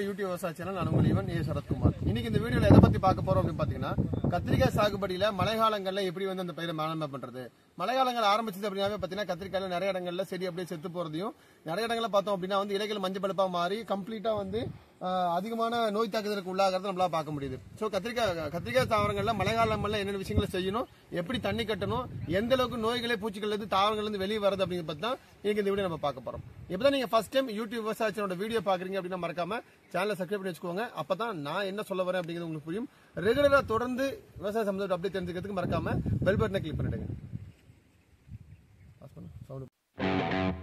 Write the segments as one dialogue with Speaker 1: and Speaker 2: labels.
Speaker 1: YouTube விவசாய channel நான் உங்கள் இவன் ஏ சரத்குமார் இன்னைக்கு இந்த வீடியோல எதை பத்தி பார்க்க போறோம் அப்படின்னு பாத்தீங்கன்னா கத்திரிக்காய் சாகுபடியில மழைக்காலங்கள்ல எப்படி வந்து அந்த பயிரை மேலாண்மை பண்றது மழைக்காலங்கள் ஆரம்பிச்சது அப்படின்னாவே பாத்தீங்கன்னா கத்திரிக்காயில நிறைய இடங்கள்ல செடி அப்படியே செத்து போறதையும் நிறைய இடங்கள்ல பார்த்தோம் அப்படின்னா வந்து இலைகள் மஞ்சள் பழுப்பா மாறி கம்ப்ளீட்டா வந்து ஆஹ், அதிகமான நோய் தாக்குதலுக்கு உள்ளாகிறத நம்மளால பார்க்க முடியுது ஸோ கத்திரிக்காய் கத்திரிக்காய் தாவரங்கள்ல மழைக்காலங்கள்ல என்னென்ன விஷயங்களை செய்யணும் எப்படி தண்ணி கட்டணும் எந்த அளவுக்கு நோய்களே பூச்சிகள் இருந்து தாவரங்கள் இருந்து வெளியே வருது அப்படிங்கிறத பத்தி தான் இன்னைக்கு இந்த வீடியோ நம்ம பார்க்க போறோம் இப்பதான் நீங்க ஃபர்ஸ்ட் டைம் யூடியூப் விவசாயத்தோட வீடியோ பாக்குறீங்க அப்படின்னா மறக்காம சேனலை சப்ஸ்கிரைப் பண்ணி வச்சுக்கோங்க அப்பதான் நான் என்ன சொல்ல வரேன் அப்படிங்கிறது உங்களுக்கு புரியும் ரெகுலரா தொடர்ந்து விவசாய சம்பந்தப்பட்ட அப்படி தெரிஞ்சுக்கிறதுக்கு மறக்காம பெல் பட்டனை கிளிக் பண்ணிடுங்க Pause பண்ணு. Sound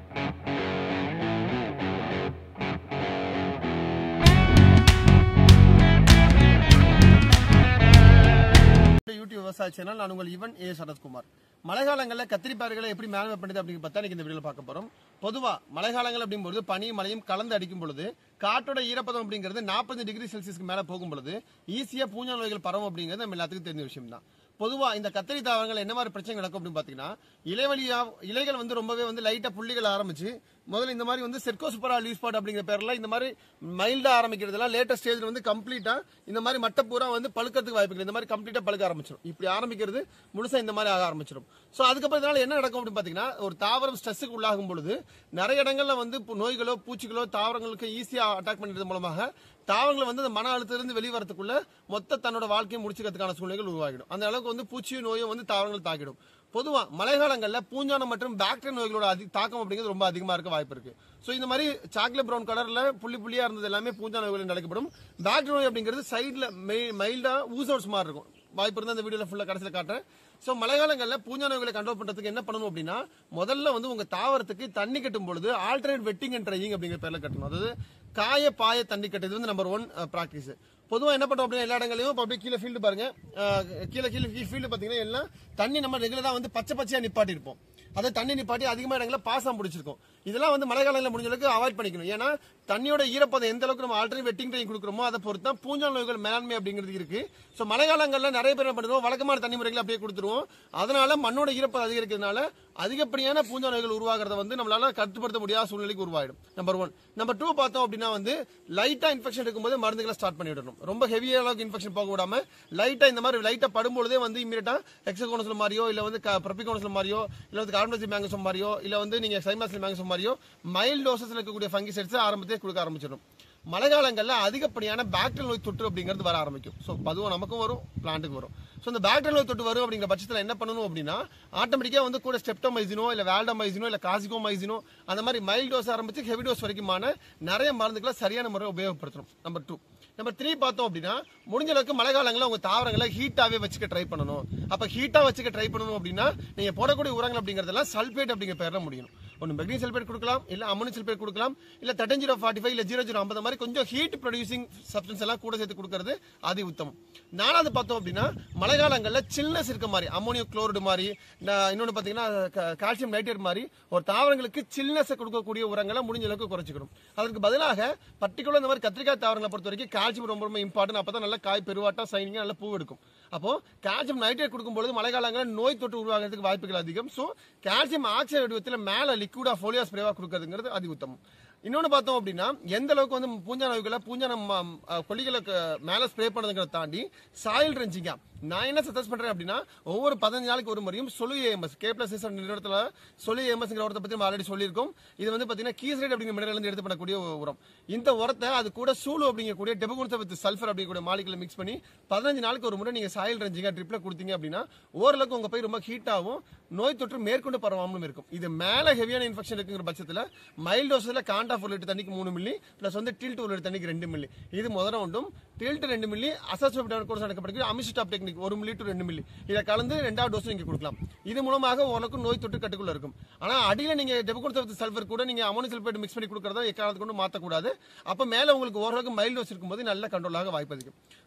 Speaker 1: யூடியூப் விவசாய சேனல் நான் உங்கள் இவன் ஏ சரத்குமார் மழைக்காலங்களில் கத்திரி பயிர்களை எப்படி மேலாண்மை பண்ணுது அப்படின்னு பார்த்தா இன்னைக்கு இந்த வீடியோல பார்க்க போறோம் பொதுவா மழைக்காலங்கள் அப்படிங்கும்போது பனி மழையும் கலந்து அடிக்கும் பொழுது காற்றோட ஈரப்பதம் அப்படிங்கிறது நாற்பது டிகிரி செல்சியஸ்க்கு மேல போகும் பொழுது ஈஸியா பூஞ்சா நோய்கள் பரவும் அப்படிங்கிறது நம்ம எல்லாத்துக்கும் தெரிஞ்ச விஷயம் தான் பொதுவா இந்த கத்திரி தாவரங்கள் என்ன மாதிரி பிரச்சனை நடக்கும் அப்படின்னு பாத்தீங்கன்னா இலைவழியா இலைகள் வந்து ரொம்பவே வந்து லைட்டா புள்ளிகள் ஆரம்பிச்சு முதல்ல இந்த மாதிரி வந்து செர்கோஸ்பரா லீவ் ஸ்பாட் அப்படிங்கிற பேர்ல இந்த மாதிரி மைல்டா ஆரம்பிக்கிறதுலாம் லேட்டஸ்ட் ஸ்டேஜ்ல வந்து கம்ப்ளீட்டா இந்த மாதிரி மட்டை பூரா வந்து பழுக்கிறதுக்கு வாய்ப்புகள் இந்த மாதிரி கம்ப்ளீட்டா பழுக்க ஆரம்பிச்சிடும் இப்படி ஆரம்பிக்கிறது முழுசா இந்த மாதிரி ஆக ஆரம்பிச்சிடும் சோ அதுக்கப்புறம் இதனால என்ன நடக்கும் அப்படின்னு பாத்தீங்கன்னா ஒரு தாவரம் ஸ்ட்ரெஸ்ஸுக்கு உள்ளாகும் பொழுது நிறைய இடங்கள்ல வந்து பு- நோய்களோ பூச்சிகளோ தாவரங்களுக்கு ஈஸியா அட்டாக் பண்ணுறது மூலமாக தாவரங்கள் வந்து அந்த மன அழுத்தத்திலிருந்து வெளியே வரதுக்குள்ள மொத்த தன்னோட வாழ்க்கையை முடிச்சுக்கிறதுக்கான சூழ்நிலைகள் உருவாகிடும் அந்த அளவுக்கு வந்து பூச்சியும் நோயும் வந்து தாவரங்கள் தாக்கிடும் பொதுவா மழைக்காலங்கள்ல பூஞ்சானம் மற்றும் பாக்டீரியா நோய்களோட அதி தாக்கம் அப்படிங்கிறது ரொம்ப அதிகமா இருக்க வாய்ப்பு இருக்கு சோ இந்த மாதிரி சாக்லேட் பிரவுன் கலர்ல புள்ளி புள்ளியா இருந்தது எல்லாமே பூஞ்சா நோய்கள் நடக்கப்படும் பாக்டீரியா நோய் அப்படிங்கிறது சைடுல மைல்டா ஊசோட்ஸ் மாதிரி இருக்கும் வாய்ப்பு இருந்தா இந்த வீடியோல ஃபுல்லா கடைசியில் காட்டுறேன் சோ மழைக்காலங்கள்ல பூஞ்சா நோய்களை கண்ட்ரோல் பண்றதுக்கு என்ன பண்ணணும் அப்படின்னா முதல்ல வந்து உங்க தாவரத்துக்கு தண்ணி கட்டும் பொழுது ஆல்டர்னேட் வெட்டிங் அண்ட் ட்ரையிங் அப்படிங்கிற பேர்ல கட்டணும் அதாவது காய பாய தண்ணி கட்டுறது வந்து நம்பர் ஒன் பிராக்டிஸ் பொதுவா என்ன பண்றோம் அப்படின்னா எல்லா இடங்களையும் இப்ப அப்படியே கீழே ஃபீல்டு பாருங்க அஹ், கீழே கீழே ஃபீல்டு பாத்தீங்கன்னா எல்லாம் தண்ணி நம்ம ரெகுலரா வந்து பச்சை பச்சையா நிப்பாட்டி இருப்போம் அதை தண்ணி நிப்பாட்டி அதிகமான இடங்கள்ல பாசம் பிடிச்சிருக்கும் இதெல்லாம் வந்து மழை காலங்களில் முடிஞ்ச அளவுக்கு அவாய்ட் பண்ணிக்கணும் ஏன்னா தண்ணியோட ஈரப்பதம் எந்த அளவுக்கு நம்ம ஆல்ரெடி வெட்டிங் ட்ரைன் கொடுக்குறோமோ அதை பொறுத்து தான் பூஞ்சான் நோய்கள் மேலாண்மை அப்படிங்கிறது இருக்கு ஸோ மழை காலங்களில் நிறைய பேர் என்ன பண்ணுறோம் வழக்கமான தண்ணி முறைகளை அப்படியே கொடுத்துருவோம் அதனால மண்ணோட ஈரப்பதம் அதிகரிக்கிறதுனால அதிகப்படியான பூஞ்சா நோய்கள் உருவாகிறத வந்து நம்மளால கட்டுப்படுத்த முடியாத சூழ்நிலைக்கு உருவாயிடும் நம்பர் ஒன் நம்பர் டூ பார்த்தோம் அப்படின்னா வந்து லைட்டா இன்ஃபெக்ஷன் இருக்கும்போது மருந்துகளை ஸ்டார்ட் பண்ணி விடணும் ரொம்ப ஹெவியா அளவுக்கு இன்ஃபெக்ஷன் போக விடாம லைட்டா இந்த மாதிரி லைட்டா படும்பொழுதே வந்து இமீடியட்டா எக்ஸகோனஸ்ல மாதிரியோ இல்ல வந்து ப்ரொபிகோனஸ்ல மாதிரியோ இல்ல வந்து கார்பனசி மேங்கசம் மாதிரியோ இல்ல வந்து நீங்க சைமாஸ்ல மேங்கசம் மாதிரியோ மைல்ட் டோசஸ்ல இருக்கக்கூடிய ஃபங்கிசைட்ஸ் ஆரம்பத்திலே கொடுக்க ஆரம்பிச்சிடும் மழை காலங்கள்ல அதிகப்படியான பாக்டீரியல் நோய் தொற்று அப்படிங்கிறது வர ஆரம்பிக்கும் ஸோ அதுவும் நமக்கும் வரும் பிளான்ட்டுக்கு வரும் ஸோ இந்த பாக்டீரியல் நோய் தொற்று வரும் அப்படிங்கிற பட்சத்தில் என்ன பண்ணணும் அப்படின்னா ஆட்டோமேட்டிக்கா வந்து கூட ஸ்டெப்டோமைசினோ இல்ல வேல்டமைசினோ இல்ல காசிகோமைசினோ அந்த மாதிரி மைல்ட் டோஸ் ஆரம்பிச்சு ஹெவி டோஸ் வரைக்குமான நிறைய மருந்துகளை சரியான முறை உபயோகப்படுத்தணும் நம்பர் டூ நம்பர் த்ரீ பார்த்தோம் அப்படின்னா முடிஞ்ச அளவுக்கு மழை காலங்களில் உங்க தாவரங்களை ஹீட்டாவே வச்சுக்க ட்ரை பண்ணணும் அப்ப ஹீட்டா வச்சுக்க ட்ரை பண்ணணும் அப்படின்னா நீங்க போடக்கூடிய உரங்கள் அப்படிங்கறதெல்லாம் சல்பேட் அப்படிங்கிற பேர்ல முடியும் ஒன்று மெக்னீசியம் சல்பேட் கொடுக்கலாம் இல்ல அமோனியம் சல்பேட் கொடுக்கலாம் இல்ல தேர்ட்டின் ஜீரோ ஃபார்ட்டி ஃபைவ் இல்ல ஜீரோ ஜீரோ ஐம்பது மாதிரி கொஞ்சம் ஹீட் ப்ரொடியூசிங் சப்ஸ்டன்ஸ் எல்லாம் கூட சேர்த்து கொடுக்கறது அதி உத்தமம் நாலாவது பார்த்தோம் அப்படின்னா மழை காலங்களில் சில்னஸ் இருக்க மாதிரி அமோனியம் குளோரைடு மாதிரி நான் இன்னொன்று பார்த்தீங்கன்னா கால்சியம் நைட்ரேட் மாதிரி ஒரு தாவரங்களுக்கு சில்னஸ் கொடுக்கக்கூடிய உரங்களை முடிஞ்ச அளவுக்கு குறைச்சிக்கணும் அதற்கு பதிலாக பர்டிகுலர் இந்த மாதிரி கத்திரிக்காய் தாவரங்களை பொறுத்த வரைக்கும் கால்சியம் ரொம்ப ரொம்ப இம்பார்ட்டன்ட் அப்பதான் நல்லா காய் பெருவாட்டா சைனிங்கா நல்லா பூ எடுக்கும் அப்போ கால்சியம் நைட்ரேட் கொடுக்கும்போது மழை காலங்களில் நோய் தொற்று உருவாகிறதுக்கு வாய்ப்புகள் அதிகம் ஸோ கால்சியம் ஆக்சைடு வடிவத்தில் மேல லிக்விடா ஃபோலியா ஸ்ப்ரேவா கொடுக்கறதுங்கிறது அதி உத்தமம் இன்னொன்று பார்த்தோம் அப்படின்னா எந்த அளவுக்கு வந்து பூஞ்சா நோய்களை பூஞ்சான ம- அஹ் கொல்லிகளுக்கு மேல ஸ்ப்ரே பண்ணதுங்கிறத தாண்டி சாயில் ரெஞ்சிங்கா நான் என்ன சஜஸ்ட் பண்றேன் அப்படின்னா ஒவ்வொரு பதினஞ்சு நாளைக்கு ஒரு முறையும் சொல்லு ஏஎம்எஸ் கே பிளஸ் நிறுவனத்தில் சொல்லு ஏஎம்எஸ்ங்கிற உரத்தை பத்தி நம்ம ஆல்ரெடி சொல்லியிருக்கோம் இது வந்து பாத்தீங்கன்னா கீசரேட் அப்படிங்கிற மினரல் இருந்து எடுத்து பண்ணக்கூடிய ஒரு உரம் இந்த உரத்தை அது கூட சூழு அப்படிங்கக்கூடிய டெபகுன்ச வித் சல்ஃபர் அப்படிங்கக்கூடிய மாலிகளை மிக்ஸ் பண்ணி பதினஞ்சு நாளுக்கு ஒரு முறை நீங்க சாயில் ரெஞ்சிங்கா ட்ரிப்ல கொடுத்தீங்க அப்படின்னா ஓரளவுக்கு உங்க பயிர் ரொம்ப ஹீட் ஆகும் நோய் தொற்று மேற்கொண்டு பரவாமலும் இருக்கும் இது மேல ஹெவியான இன்ஃபெக்ஷன் இருக்குங்கிற பட்சத்துல மைல்ட் டோஸ்ல காண்டா ஒரு லிட்டர் தண்ணிக்கு மூணு மில்லி பிளஸ் வந்து டில்ட் ஒரு லிட்டர் தண்ணிக்கு ரெண்டு மில்லி இது முதல்ல உண்டும் டில்ட் ரெண்டு மில்லி அசஸ்மெண்ட் கோர்ஸ் நடக்கப்படுகிறது அமிஸ்டாப் டெக்னிக் ஒரு மில்லி டு ரெண்டு மில்லி இதை கலந்து ரெண்டாவது டோஸ் நீங்க கொடுக்கலாம் இது மூலமாக உனக்கு நோய் தொற்று கட்டுக்குள்ள இருக்கும் ஆனா அடியில நீங்க டெபகுன்ச சல்ஃபர் கூட நீங்க அமோனியம் சல்பேட் மிக்ஸ் பண்ணி கொடுக்கறதா எக்காலத்து கொண்டு மாத்தக்கூடாது அப்ப மேல உங்களுக்கு ஓரளவுக்கு மைல்ட் டோஸ் இருக்கும்போது நல்ல கண்ட்ரோலாக வாய்ப்பு அதிகம்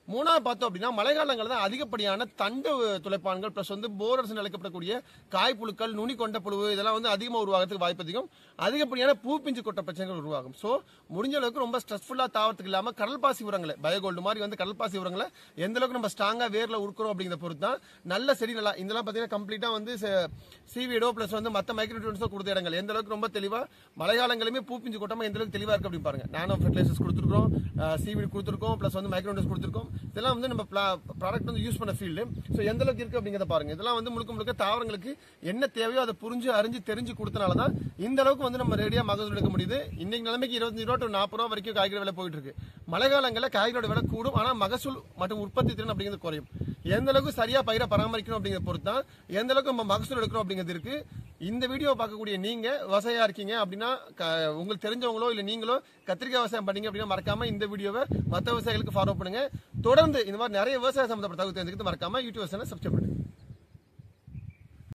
Speaker 1: மூணாவது பார்த்தோம் அப்படின்னா மழைக்காலங்களில் தான் அதிகப்படியான தண்டு துளைப்பான்கள் ப்ளஸ் வந்து போரர்ஸ் அழைக்கப்படக்கூடிய காய்ப்புழுக்கள் நுனி கொண்ட புழு இதெல்லாம் வந்து அதிகமாக உருவாகிறதுக்கு வாய்ப்பு அதிகம் அதிகப்படியான பூ பிஞ்சு கொட்ட பிரச்சனைகள் உருவாகும் ஸோ முடிஞ்ச அளவுக்கு ரொம்ப ஸ்ட்ரெஸ்ஃபுல்லாக தாவறதுக்கு இல்லாமல் கடல் பாசி உரங்களை பயோகோல்டு மாதிரி வந்து கடல் பாசி உரங்களை எந்த அளவுக்கு நம்ம ஸ்ட்ராங்காக வேரில் உருக்குறோம் அப்படிங்கிற பொறுத்து தான் நல்ல செடி நல்லா இதெல்லாம் பார்த்தீங்கன்னா கம்ப்ளீட்டாக வந்து சீவிடோ ப்ளஸ் வந்து மற்ற மைக்ரோட்யூன்ஸோ கொடுத்த இடங்கள் எந்த அளவுக்கு ரொம்ப தெளிவாக மழைக்காலங்களுமே பூ பிஞ்சு கொட்டாமல் எந்த அளவுக்கு தெளிவாக இருக்கு அப்படின்னு பாருங்க நானோ ஃபெர்டிலைசர்ஸ் கொடுத்துருக்கோம் சீவிட் கொடுத்துருக்கோம் ப்ளஸ் வந்து மைக்ரோட்யூன்ஸ் கொடுத்துருக்கோம் இதெல்லாம் வந்து நம்ம ப்ராடக்ட் வந்து யூஸ் பண்ண ஃபீல்டு ஸோ எந்த அளவுக்கு இருக்கு அப்படிங்கிறத பாருங்க இதெல்லாம் வந்து முழுக்க முழுக்க தாவரங்களுக்கு என்ன தேவையோ அதை புரிஞ்சு அறிஞ்சு தெரிஞ்சு கொடுத்தனால தான் இந்த அளவுக்கு வந்து நம்ம ரெடியாக மகசூல் எடுக்க முடியுது இன்னைக்கு நிலைமைக்கு இருபத்தஞ்சு ரூபா டு நாற்பது ரூபா வரைக்கும் காய்கறி விலை போயிட்டு இருக்கு மழை காலங்களில் காய்கறியோட விலை கூடும் ஆனால் மகசூல் மற்றும் உற்பத்தி திறன் அப்படிங்கிறது குறையும் எந்த அளவுக்கு சரியா பயிரை பராமரிக்கணும் அப்படிங்கிறத பொறுத்து தான் எந்த அளவுக்கு நம்ம மகசூல் எடுக்கிறோம் அப்படிங்கிறது இருக்கு இந்த வீடியோ பார்க்கக்கூடிய நீங்க விவசாயியா இருக்கீங்க அப்படின்னா க- உங்களுக்கு தெரிஞ்சவங்களோ இல்ல நீங்களோ கத்திரிக்காய் விவசாயம் பண்ணீங்க அப்படின்னா மறக்காம இந்த வீடியோவை மற்ற விவசாயிகளுக்கு ஃபாலோ பண்ணுங்க தொடர்ந்து இந்த மாதிரி நிறைய விவசாய சம்பந்தப்பட்ட தகவல் தெரிஞ்சுக்கிட்டு மறக்காம யூடியூப் சேனல் சப்ஸ்கிரைப் பண்ணுங்க